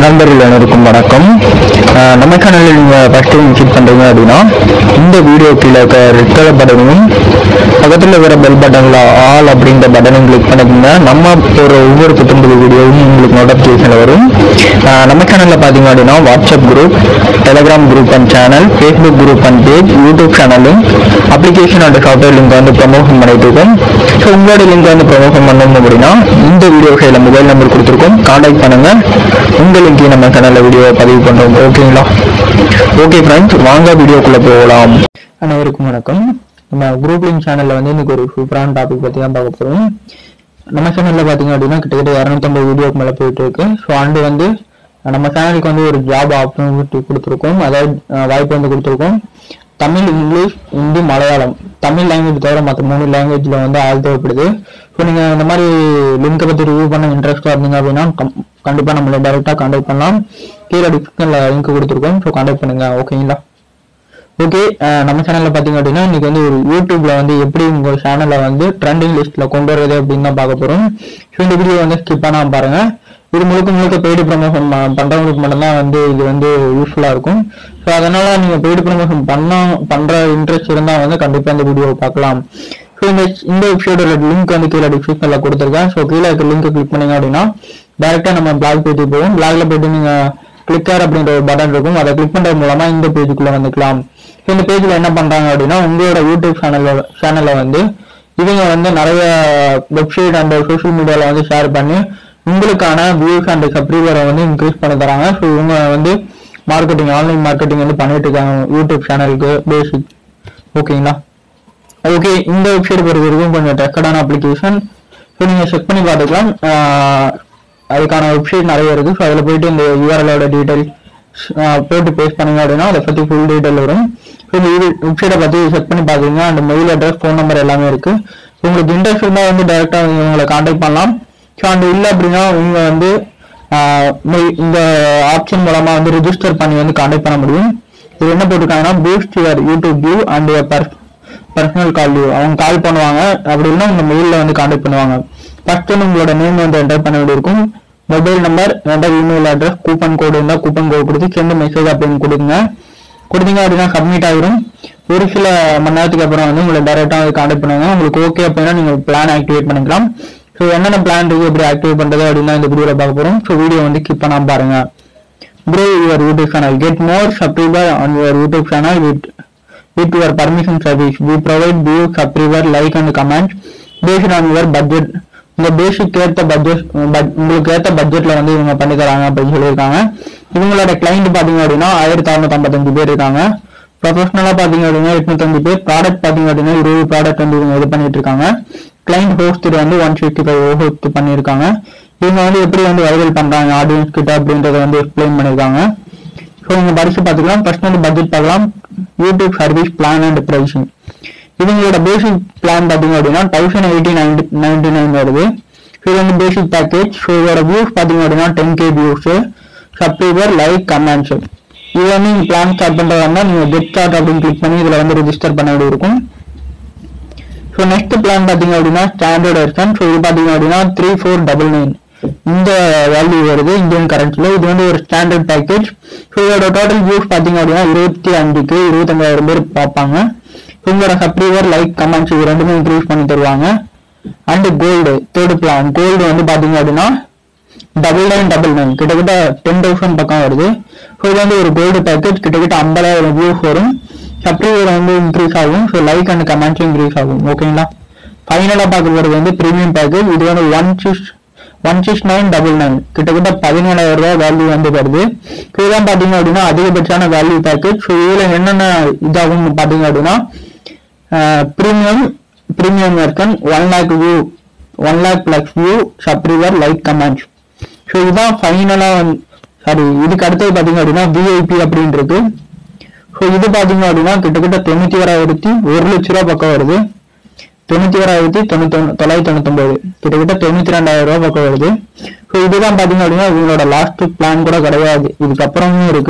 நண்பர்கள் அனைவருக்கும் வணக்கம் அஹ் நம்ம சேனலில் நீங்கள் ஃபஸ்ட் டைம் விசிட் பண்ணுறீங்க அப்படின்னா இந்த வீடியோ கீழே இருக்க ரெட் கலர் பட்டனையும் பக்கத்தில் இருக்கிற பெல் பட்டனில் ஆல் அப்படின்ற பட்டனையும் கிளிக் பண்ணிக்கோங்க நம்ம போகிற ஒவ்வொரு புத்தம்புது வீடியோவும் உங்களுக்கு நோட்டிஃபிகேஷன் வரும் அஹ் நம்ம சேனலில் பார்த்தீங்க அப்படின்னா WhatsApp group Telegram group and channel Facebook group and page YouTube சேனலும் அப்ளிகேஷன் அண்ட் சாஃப்ட்வேர் லிங்க் வந்து ப்ரமோஷன் பண்ணிட்டு இருக்கோம் ஸோ உங்களோட லிங்க் வந்து ப்ரமோஷன் பண்ணணும் அப்படின்னா இந்த வீடியோ கையில் மொபைல் நம்பர் கொடுத்துருக்கோம் காண்டாக்ட் பண்ணுங்க உங்க லிங்கையும் நம்ம சேனல்ல வீடியோ பதிவு பண்றோம் ஓகேங்களா ஓகே ஃப்ரெண்ட்ஸ் வாங்க வீடியோக்குள்ள போகலாம் அனைவருக்கும் வணக்கம் நம்ம குரூப் லிங்க் சேனல்ல வந்து இன்னைக்கு ஒரு சூப்பரான டாபிக் பத்தி தான் பார்க்க போறோம் நம்ம சேனல்ல பாத்தீங்க அப்படின்னா கிட்டத்தட்ட இரநூத்தம்பது வீடியோக்கு மேல போயிட்டு இருக்கு ஸோ அண்டு வந்து நம்ம சேனலுக்கு வந்து ஒரு ஜாப் ஆப்பர்ச்சுனிட்டி கொடுத்துருக்கோம் அதாவது அஹ், வாய்ப்பு வந்து கொடுத்துருக்கோம் தமிழ் இங்கிலீஷ் ஹிந்தி மலையாளம் தமிழ் லாங்குவேஜ் தவிர மற்ற மூணு லாங்குவேஜில் வந்து ஆள் தேவைப்படுது ஸோ நீங்கள் இந்த மாதிரி லிங்கை பற்றி ரிவ்யூ பண்ண இன்ட்ரெஸ்ட்டாக இருந்தீங்க அப்படின்னா கண்டிப்பாக நம்மளை டேரெக்டாக காண்டாக்ட் பண்ணலாம் கீழே டிஸ்கிரிப்ஷனில் லிங்க் கொடுத்துருக்கோம் ஸோ காண்டாக்ட் பண்ணுங்க ஓகேங்களா ஓகே நம்ம சேனல்ல பாத்தீங்க அப்படின்னா இன்னைக்கு வந்து ஒரு யூடியூப்ல வந்து எப்படி உங்க சேனலை வந்து ட்ரெண்டிங் லிஸ்ட்ல கொண்டு வரது அப்படின்னு தான் பார்க்க போறோம் ஸோ இந்த வீடியோ வந்து ஸ்கிப் பண்ணாம பாருங்க இது முழுக்க முழுக்க பெய்டு ப்ரமோஷன் பண்றவங்களுக்கு மட்டும்தான் வந்து இது வந்து யூஸ்ஃபுல்லா இருக்கும் ஸோ அதனால நீங்க பெய்டு ப்ரமோஷன் பண்ண பண்ற இன்ட்ரெஸ்ட் இருந்தா வந்து கண்டிப்பா இந்த வீடியோவை பார்க்கலாம் ஸோ இந்த இந்த வெப்சைட்டோட லிங்க் வந்து கீழே டிஸ்கிரிப்ஷன்ல கொடுத்துருக்கேன் ஸோ கீழே இருக்க லிங்க் கிளிக் பண்ணீங்க அப்படின்னா டேரக்டா நம்ம பிளாக் பேஜ் போவோம் பிளாக்ல போயிட்டு நீங்க கிளிக்கர் அப்படின்ற ஒரு பட்டன் இருக்கும் அதை கிளிக் பண்றது மூலமா இந்த பேஜுக்குள்ள வந்துக்கலாம் ஸோ இந்த பேஜ்ல என்ன பண்றாங்க அப்படின்னா உங்களோட யூடியூப் சேனல்ல சேனல்ல வந்து இவங்க வந்து நிறைய வெப்சைட் அண்ட் சோஷியல் மீடியால வந்து ஷேர் பண்ணி உங்களுக்கான வியூஸ் அண்ட் சப்ஸ்கிரைபரை வந்து இன்க்ரீஸ் பண்ணி தராங்க ஸோ இவங்க வந்து மார்க்கெட்டிங் ஆன்லைன் மார்க்கெட்டிங் வந்து பண்ணிட்டு இருக்காங்க யூடியூப் சேனலுக்கு பேசிக் ஓகேங்களா ஓகே இந்த வெப்சைட் பொறுத்த வரைக்கும் கொஞ்சம் டெஸ்டடான அப்ளிகேஷன் ஸோ நீங்கள் செக் பண்ணி பார்த்துக்கலாம் ஆஹ் அதுக்கான வெப்சைட் நிறைய இருக்கு ஸோ அதில் போயிட்டு இந்த யூஆர்எலோட டீடைல் போட்டு பேஸ்ட் பண்ணீங்க அப்படின்னா அதை பற்றி ஃபுல் டீடைல் வரும் ஸோ இந்த வெப்சைட்டை பற்றி செக் பண்ணி பார்த்துங்க அந்த மெயில் அட்ரஸ் ஃபோன் நம்பர் எல்லாமே இருக்கு ஸோ உங்களுக்கு இன்ட்ரெஸ்ட் இருந்தால் வந்து டேரெக்டாக உங்களை காண்டாக்ட் பண்ணலாம் ஸோ அந்த இல்லை அப்படின்னா உங்க வந்து ஆஹ் mail- இந்த ஆப்ஷன் மூலமா வந்து ரிஜிஸ்டர் பண்ணி வந்து காண்டாக்ட் பண்ண முடியும் இது என்ன போட்டிருக்காங்கன்னா boost your YouTube view and your personal call view அவங்க கால் பண்ணுவாங்க அப்படி இல்லைன்னா உங்க மெயிலில் வந்து காண்டாக்ட் பண்ணுவாங்க ஃபர்ஸ்ட் வந்து உங்களோட நேம் வந்து என்டர் பண்ண வேண்டியிருக்கும் mobile number enter email address coupon code இருந்தால் கூப்பன் கோடு கொடுத்து சென்ட் மெசேஜ் அப்படின்னு கொடுங்க கொடுத்தீங்க அப்படின்னா சப்மிட் ஆகிரும் ஒரு சில மணி நேரத்துக்கு அப்புறம் வந்து உங்களை டேரெக்டாக வந்து காண்டாக்ட் பண்ணுவாங்க உங்களுக்கு ஓகே அப்படின்னா நீங்கள் பிளான் ஆக்டிவேட் பண்ணிக்கலாம் ஸோ என்னென்ன பிளான் இருக்கு எப்படி ஆக்டிவேட் பண்ணுறது அப்படின்னா இந்த வீடியோவில் பார்க்க போகிறோம் ஸோ வீடியோ வந்து கிப் பண்ணாம பாருங்க grow your YouTube channel. Get more subscriber on your YouTube channel with with your permission service. We provide view, subscriber, like and comment based on your budget. இந்த பேசிக் ஏற்ற பட்ஜெட் உங்களுக்கு ஏற்ற பட்ஜெட்ல வந்து இவங்க பண்ணி தராங்க அப்படின்னு சொல்லியிருக்காங்க இவங்களோட கிளைண்ட் பாத்தீங்க அப்படின்னா ஆயிரத்தி அறுநூத்தி ஐம்பத்தஞ்சு பேர் இருக்காங்க ப்ரொஃபஷனலா பாத்தீங்க அப்படின்னா எட்நூத்தஞ்சு பேர் ப்ராடக்ட் பாத்தீங்க அப்படின்னா இருபது ப்ராடக்ட் வந்து இவங்க இது பண்ணிட்டு இருக்காங்க கிளைண்ட் ஹோஸ்ட் வந்து ஒன் ஃபிஃப்டி ஃபைவ் ஹோஸ்ட் பண்ணியிருக்காங்க இவங்க வந்து எப்படி வந்து வைரல் பண்றாங்க ஆடியன்ஸ் கிட்ட அப்படின்றத வந்து எக்ஸ்பிளைன் பண்ணியிருக்காங்க ஸோ நீங்க படிச்சு பார்த்துக்கலாம் ஃபர்ஸ்ட் வந்து பட்ஜெட் பார்க்கலாம் YouTube service plan and pricing இவங்களோட பேசிக் பிளான் பார்த்தீங்க அப்படின்னா thousand eighty ninety ninety nine வருது ஸோ இது வந்து பேசிக் பேக்கேஜ் ஸோ இதோட வியூஸ் பார்த்தீங்க அப்படின்னா ten K views subscriber like comments இது வந்து நீங்கள் பிளான் ஸ்டார்ட் பண்ணுறதா நீங்கள் கெட் ஸ்டார்ட் அப்படின்னு கிளிக் பண்ணி இதில் வந்து ரெஜிஸ்டர் பண்ண வேண்டி இருக்கும் ஸோ நெக்ஸ்ட் பிளான் பார்த்தீங்க அப்படின்னா ஸ்டாண்டர்ட் வெர்ஷன் ஸோ இது பார்த்தீங்க அப்படின்னா த்ரீ ஃபோர் டபுள் நைன் இந்த வேல்யூ வருது இந்தியன் கரன்சியில் இது வந்து ஒரு ஸ்டாண்டர்ட் பேக்கேஜ் ஸோ இதோட டோட்டல் வியூஸ் பார்த்தீங்க அப்படின்னா இருபத்தி அஞ்சுக்கு இருபத்தஞ்சாயிரம் பேர் பார்ப்பாங்க உங்களோட சப்ஸ்கிரைபர் லைக் கமெண்ட்ஸ் இது ரெண்டுமே இன்க்ரீஸ் பண்ணி தருவாங்க and gold third plan gold வந்து பார்த்தீங்க அப்படின்னா டபுள் நைன் டபுள் நைன் கிட்டத்தட்ட டென் தௌசண்ட் பக்கம் வருது ஸோ இது வந்து ஒரு கோல்டு பேக்கேஜ் கிட்டத்தட்ட ஐம்பதாயிரம் வியூஸ் வரும் சப்ஸ்கிரைபர் வந்து இன்க்ரீஸ் ஆகும் so like and comments increase ஆகும் ஓகேங்களா ஃபைனலாக பார்க்க போகிறது வந்து ப்ரீமியம் பேக்கேஜ் இது வந்து one six one six nine double nine கிட்டத்தட்ட பதினேழாயிரம் ரூபாய் வேல்யூ வந்து வருது ஸோ இதெல்லாம் பார்த்தீங்க அப்படின்னா அதிகபட்சமான வேல்யூ பேக்கேஜ் ஸோ இதில் என்னென்ன இதாகும் பார்த்தீங்க அப்படின்னா premium premium version one lakh view one lakh plus view subscriber like comments so இதுதான் ஃபைனலாக வந்து சாரி இதுக்கு அடுத்தது பார்த்தீங்க அப்படின்னா விஐபி அப்படின்னு இருக்கு ஸோ இது பார்த்தீங்க அப்படின்னா கிட்டத்தட்ட தொண்ணூற்றி ஓராயிரத்தி ஒரு லட்ச ரூபா பக்கம் வருது தொண்ணூற்றி ஓராயிரத்தி தொண்ணூத்தி தொள்ளாயிரத்தி தொண்ணூத்தொம்பது கிட்டத்தட்ட தொண்ணூற்றி ரெண்டாயிரம் ரூபா பக்கம் வருது ஸோ இதுதான் பார்த்தீங்க அப்படின்னா இவங்களோட லாஸ்ட் பிளான் கூட கிடையாது இதுக்கப்புறமும் இருக்கு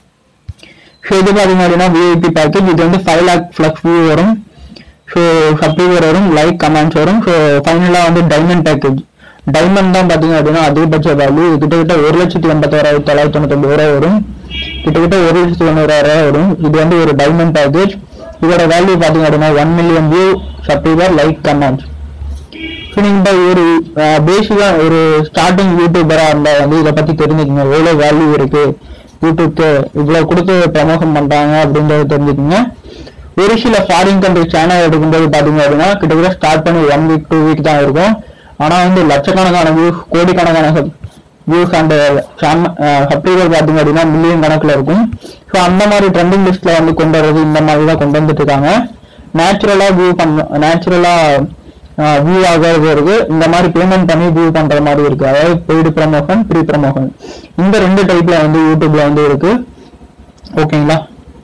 ஸோ இது பார்த்தீங்க அப்படின்னா விஐபி பேக்கேஜ் இது வந்து ஃபைவ் லேக் ஃப்ளக்ஸ் வியூ வரும் ஸோ சப்ஸ்கிரைபர் வரும் லைக் கமெண்ட்ஸ் வரும் ஸோ ஃபைனலாக வந்து டைமண்ட் பேக்கேஜ் டைமண்ட் தான் பார்த்தீங்க அப்படின்னா அதிகபட்ச வேல்யூ கிட்டத்தட்ட ஒரு லட்சத்தி எண்பத்தோராயிரத்தி தொள்ளாயிரத்தி தொண்ணூத்தொம்பது ரூபா வரும் கிட்டத்தட்ட ஒரு லட்சத்தி தொண்ணூறாயிரம் ரூபா வரும் இது வந்து ஒரு டைமண்ட் பேக்கேஜ் இதோட வேல்யூ பார்த்தீங்க அப்படின்னா one million view subscriber like comments so நீங்கள் ஒரு பேசிக்காக ஒரு ஸ்டார்டிங் யூடியூபராக இருந்தால் வந்து இதை பற்றி தெரிஞ்சுக்கங்க எவ்வளோ வேல்யூ இருக்கு யூடியூப்க்கு இவ்வளோ கொடுத்து ப்ரமோஷன் பண்ணுறாங்க அப்படின்றத தெரிஞ்சுக்கங்க ஒரு சில ஃபாரின் கண்ட்ரி சேனல் எடுக்கும்போது பார்த்தீங்க அப்படின்னா கிட்டத்தட்ட ஸ்டார்ட் பண்ணி ஒன் வீக் டூ வீக் தான் இருக்கும் ஆனால் வந்து லட்சக்கணக்கான வியூஸ் கோடிக்கணக்கான வியூஸ் அண்ட் சப்ஸ்கிரைபர் பார்த்தீங்க அப்படின்னா மில்லியன் கணக்கில் இருக்கும் ஸோ அந்த மாதிரி ட்ரெண்டிங் லிஸ்ட்டில் வந்து கொண்டு வர்றது இந்த மாதிரி தான் கொண்டு வந்துட்டு இருக்காங்க நேச்சுரலாக வியூ பண்ண நேச்சுரலாக வியூ ஆகிறது இருக்கு இந்த மாதிரி பேமெண்ட் பண்ணி வியூ பண்ற மாதிரி இருக்கு அதாவது பெய்டு ப்ரமோஷன் ப்ரீ ப்ரமோஷன் இந்த ரெண்டு டைப்ல வந்து யூடியூப்ல வந்து இருக்கு ஓகேங்களா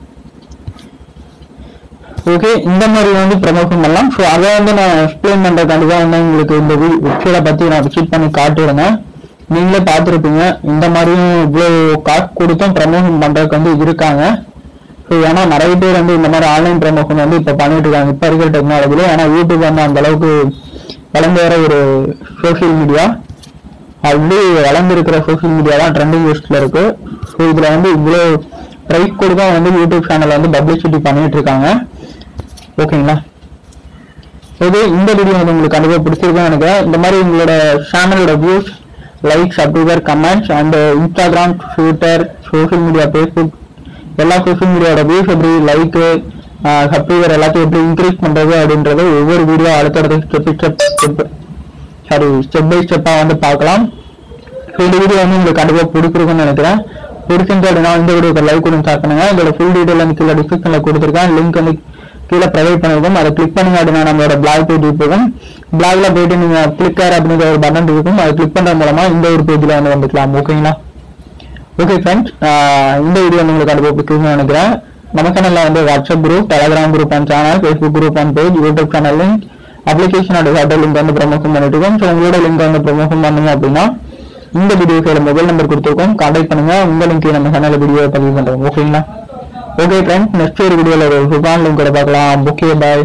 ஓகே இந்த மாதிரி வந்து ப்ரமோஷன் பண்ணலாம் ஸோ அதை வந்து நான் எக்ஸ்பிளைன் பண்றதுக்காண்டி தான் வந்து உங்களுக்கு இந்த வெப்சைட்டை பத்தி நான் விசிட் பண்ணி காட்டியிருந்தேன் நீங்களே பார்த்துருப்பீங்க இந்த மாதிரியும் இவ்வளோ காசு கொடுத்தும் ப்ரமோஷன் பண்றதுக்கு வந்து இருக்காங்க ஸோ ஏன்னா நிறைய பேர் வந்து இந்த மாதிரி ஆன்லைன் ப்ரமோஷன் வந்து இப்போ பண்ணிட்டு இருக்காங்க இப்போ இருக்கிற டெக்னாலஜியில் ஏன்னா யூடியூப் வந்து அந்த அளவுக்கு வளர்ந்து வர ஒரு சோஷியல் மீடியா ஆல்ரெடி வளர்ந்துருக்கிற சோஷியல் மீடியா தான் ட்ரெண்டிங் லிஸ்ட்ல இருக்கு ஸோ இதில் வந்து இவ்வளோ ப்ரைஸ் கொடுத்தா வந்து யூடியூப் சேனல் வந்து பப்ளிசிட்டி பண்ணிட்டு இருக்காங்க ஓகேங்களா இது இந்த வீடியோ வந்து உங்களுக்கு கண்டிப்பாக பிடிச்சிருக்கும்னு நினைக்கிறேன் இந்த மாதிரி உங்களோட சேனலோட views like subscriber comments and Instagram Twitter social media Facebook எல்லா சோஷியல் மீடியாவோட வியூஸ் எப்படி லைக்கு சப்ஸ்கிரைபர் எல்லாத்தையும் எப்படி இன்க்ரீஸ் பண்றது அப்படின்றது ஒவ்வொரு வீடியோ அடுத்தடுத்த step step step sorry step by ஸ்டெப்பாக வந்து பார்க்கலாம் ஸோ இந்த வீடியோ வந்து உங்களுக்கு கண்டிப்பாக பிடிச்சிருக்கும்னு நினைக்கிறேன் பிடிச்சிருந்து அப்படின்னா இந்த வீடியோக்கு லைக் கொடுத்து ஸ்டார்ட் பண்ணுங்க இதோட ஃபுல் டீட்டெயில் வந்து கீழே டிஸ்கிரிப்ஷனில் கொடுத்துருக்கேன் லிங்க் வந்து கீழே ப்ரொவைட் பண்ணிருக்கோம் அதை கிளிக் பண்ணுங்க அப்படின்னா நம்மளோட பிளாக் பேஜ் போகும் பிளாக்ல போயிட்டு நீங்க கிளிக்கர் அப்படிங்கிற ஒரு பட்டன் இருக்கும் அதை கிளிக் பண்றது மூலமா இந்த ஒரு பேஜ்ல வந்து வந்துக்கலாம் ஓகேங்களா ஓகே ஃப்ரெண்ட்ஸ் இந்த வீடியோ உங்களுக்கு கண்டிப்பாக பிடிக்கும்னு நினைக்கிறேன் நம்ம சேனல்ல வந்து WhatsApp group Telegram group and channel Facebook group and page YouTube channel link அப்ளிகேஷனோட ஹெட்டர் லிங்க் வந்து ப்ரமோஷன் பண்ணிட்டு இருக்கோம் ஸோ உங்களோட லிங்க் வந்து ப்ரமோஷன் பண்ணுங்க அப்படின்னா இந்த வீடியோஸோட மொபைல் நம்பர் கொடுத்துருக்கோம் கான்டாக்ட் பண்ணுங்க உங்க லிங்க் நம்ம சேனல்ல வீடியோ பதிவு பண்றோம் ஓகேங்களா ஓகே ஃப்ரெண்ட்ஸ் நெக்ஸ்ட் ஒரு வீடியோல ஒரு சூப்பரான லிங்க் கூட பார்க்கலாம் ஓகே பாய்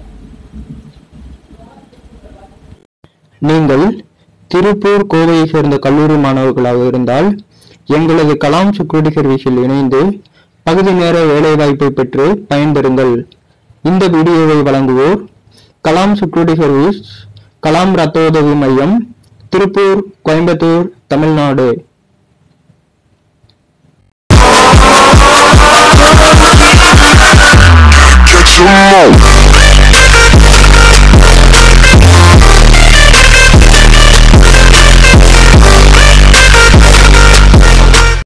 நீங்கள் திருப்பூர் கோவையை சேர்ந்த கல்லூரி மாணவர்களாக இருந்தால் எங்களது கலாம் செக்யூரிட்டி சர்வீஸில் இணைந்து பகுதி நேர வேலைவாய்ப்பை பெற்று பயன்பெறுங்கள் இந்த வீடியோவை வழங்குவோர் கலாம் செக்யூரிட்டி சர்வீஸ் கலாம் ரத்த உதவி மையம் Tiruppur Coimbatore Tamil Nadu Get some more.